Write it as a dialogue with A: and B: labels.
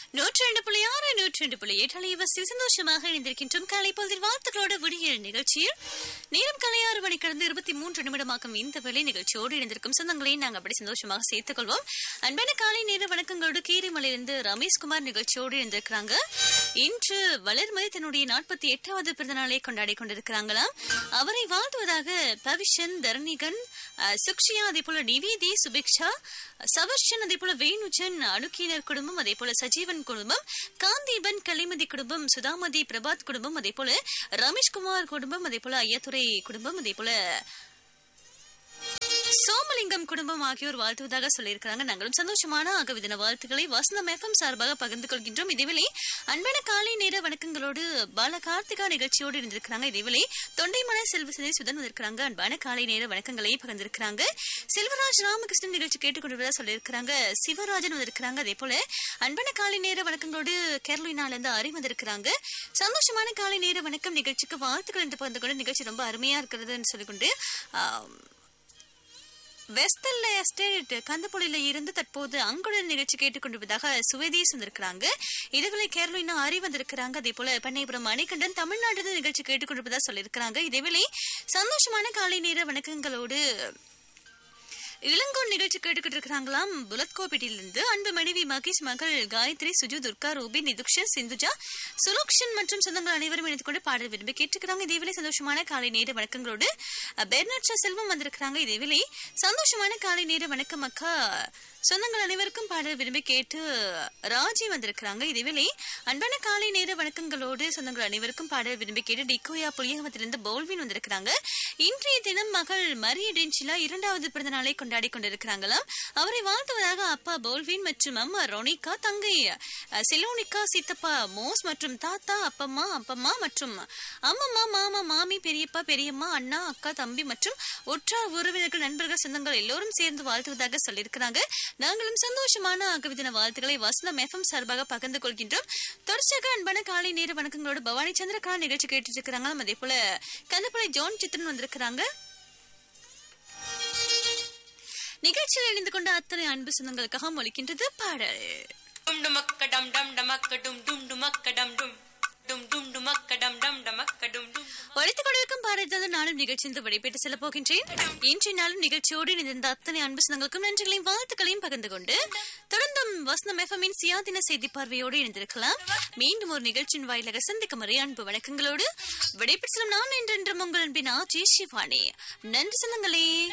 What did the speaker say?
A: நூற்றி ரெண்டு புள்ளி ஆறு நூற்றி ரெண்டு புள்ளி எட்டு அலைவரிசையில் சந்தோஷமாக இணைந்திருக்கின்றோம் காலை பொழுதில் வாழ்த்துக்களோடு விடியல் நிகழ்ச்சியில் நேரம் காலை ஆறு மணி கடந்து இருபத்தி மூன்று நிமிடமாக்கும் இந்த வேலை நிகழ்ச்சியோடு இணைந்திருக்கும் சொந்தங்களை நாங்கள் அப்படி சந்தோஷமாக சேர்த்துக் கொள்வோம் அன்பான காலை நேர வணக்கங்களோடு கீரிமலையிலிருந்து ரமேஷ்குமார் நிகழ்ச்சியோடு இணைந்திருக்கிறாங்க இன்று வளர்மதி தன்னுடைய நாற்பத்தி எட்டாவது பிறந்த நாளை கொண்டாடி கொண்டிருக்கிறாங்களாம் அவரை வாழ்த்துவதாக பவிஷன் தரணிகன் அஹ், சுக்ஷியா அதே போல நிவேதி சுபிக்ஷா சவர்ஷன் அதே போல வேணுஜன் அணுக்கினர் குடும்பம் அதே போல சஜீவன் குடும்பம் காந்தீபன் கலைமதி குடும்பம் சுதாமதி பிரபாத் குடும்பம் அதே போல ரமேஷ்குமார் குடும்பம் அதே போல ஐயாத்துறை குடும்பம் அதே போல சோமலிங்கம் குடும்பம் ஆகியோர் வாழ்த்துவதாக சொல்லியிருக்கிறாங்க நாங்களும் சந்தோஷமான ஆகவிதன வாழ்த்துக்களை வசந்தம் எஃப்எம் சார்பாக பகிர்ந்து கொள்கின்றோம் இதேவேளை அன்பான காலை நேர வணக்கங்களோடு பால கார்த்திகா நிகழ்ச்சியோடு இருந்திருக்கிறாங்க இதேவேளை தொண்டைமலை செல்வசதி சுதன் வந்திருக்கிறாங்க அன்பான காலை நேர வணக்கங்களை பகிர்ந்திருக்கிறாங்க செல்வராஜ் ராமகிருஷ்ணன் நிகழ்ச்சி கேட்டுக்கொண்டிருப்பதா சொல்லியிருக்கிறாங்க சிவராஜன் வந்திருக்கிறாங்க அதே போல அன்பான காலை நேர வணக்கங்களோடு கேரளினால இருந்து அறி வந்திருக்கிறாங்க சந்தோஷமான காலை நேர வணக்கம் நிகழ்ச்சிக்கு வாழ்த்துக்கள் என்று பகிர்ந்து கொண்டு நிகழ்ச்சி ரொம்ப அருமையா இருக்கிறதுன்னு சொல்லிக்கொண்டு ஆம், வெஸ்டல்ல எஸ்டேட் கந்தப்புலில இருந்து தற்போது அங்குடன் நிகழ்ச்சி கேட்டுக்கொண்டிருப்பதாக சுவேதீஸ் வந்திருக்கிறாங்க இதுவரை கேரளினா அறி வந்திருக்கிறாங்க அதே போல பண்ணைபுரம் மணிகண்டன் தமிழ்நாடு நிகழ்ச்சி கேட்டுக்கொண்டிருப்பதா சொல்லியிருக்கிறாங்க இதேவேளை சந்தோஷமான காலை நேர வணக்கங்களோடு இளங்கோன் நிகழ்ச்சி கேட்டுக்கிட்டு இருக்கிறாங்களாம் புலத்கோபேட்டிலிருந்து அன்பு மனைவி மகேஷ் மகள் காயத்ரி சுஜு துர்கா ரூபி நிதுக்ஷன் சிந்துஜா சுலோக்ஷன் மற்றும் சொந்தங்கள் அனைவரும் இணைந்து கொண்டு பாடல் விரும்பி கேட்டுக்கிறாங்க இதேவேளை சந்தோஷமான காலை நேர வணக்கங்களோடு அஹ், பெர்னாட் ஷா செல்வம் வந்திருக்கிறாங்க இதேவேளை சந்தோஷமான காலை நேர வணக்கம் அக்கா சொந்தங்கள் அனைவருக்கும் பாடல் விரும்பி கேட்டு ராஜி வந்திருக்கிறாங்க இதேவேளை அன்பான காலை நேர வணக்கங்களோடு சொந்தங்கள் அனைவருக்கும் பாடல் விரும்பி கேட்டு டிகோயா புளியகத்திலிருந்து பவுல்வின் வந்திருக்கிறாங்க இன்றைய தினம் மகள் மரிய டென்சிலா இரண்டாவது பிறந்த நாளை கொண்டாடி கொண்டிருக்கிறாங்களாம் அவரை வாழ்த்துவதாக அப்பா பவுல்வின் மற்றும் அம்மா ரோனிகா தங்கை அஹ், செலோனிகா சித்தப்பா மோஸ் மற்றும் தாத்தா அப்பம்மா அப்பம்மா மற்றும் அம்மம்மா மாமா மாமி பெரியப்பா பெரியம்மா அண்ணா அக்கா தம்பி மற்றும் உற்றார் உறவினர்கள் நண்பர்கள் சொந்தங்கள் எல்லோரும் சேர்ந்து வாழ்த்துவதாக சொல்லியிருக்கிறாங்க நாங்களும் சந்தோஷமான ஆகவிதின வாழ்த்துக்களை வசந்தம் எஃப்எம் சார்பாக பகிர்ந்து கொள்கின்றோம் தொடர்ச்சியாக அன்பான காலை நேர வணக்கங்களோடு பவானி சந்திரகலா நிகழ்ச்சி கேட்டு இருக்கிறாங்க அதே போல கந்தப்பளை ஜோன் சித்திரன் வந்திருக்கிறாங்க நிகழ்ச்சியில் இணைந்து கொண்ட அத்தனை அன்பு சொந்தங்களுக்காக ஒலிக்கின்றது பாடல்
B: டும் டுமக்க டம் டம் டமக்க டும் டும் டுமக்க டம் டும் டும் டும் டுமக்க டம் டம் டமக்க டும் டும்
A: ஒழித்துக் கொண்டிருக்கும் பாடல் நாளும் நிகழ்ச்சியிலிருந்து விடைபெற்று செல்ல போகின்றேன் இன்றைய நாளும் நிகழ்ச்சியோடு இணைந்த அத்தனை அன்பு சொந்தங்களுக்கும் நன்றிகளையும் வாழ்த்துக்களையும் பகிர்ந்து கொண்டு தொடர்ந்தும் வசனம் எஃப்எம்மின் சுயாதீன செய்தி பார்வையோடு இணைந்திருக்கலாம் மீண்டும் ஒரு நிகழ்ச்சியின் வாயிலாக சந்திக்கும் வரை அன்பு வணக்கங்களோடு விடைபெற்று செல்லும் நான் என்றென்றும் உங்கள் அன்பின் ஆ ஜே சிவானி நன்றி சொந்தங்களே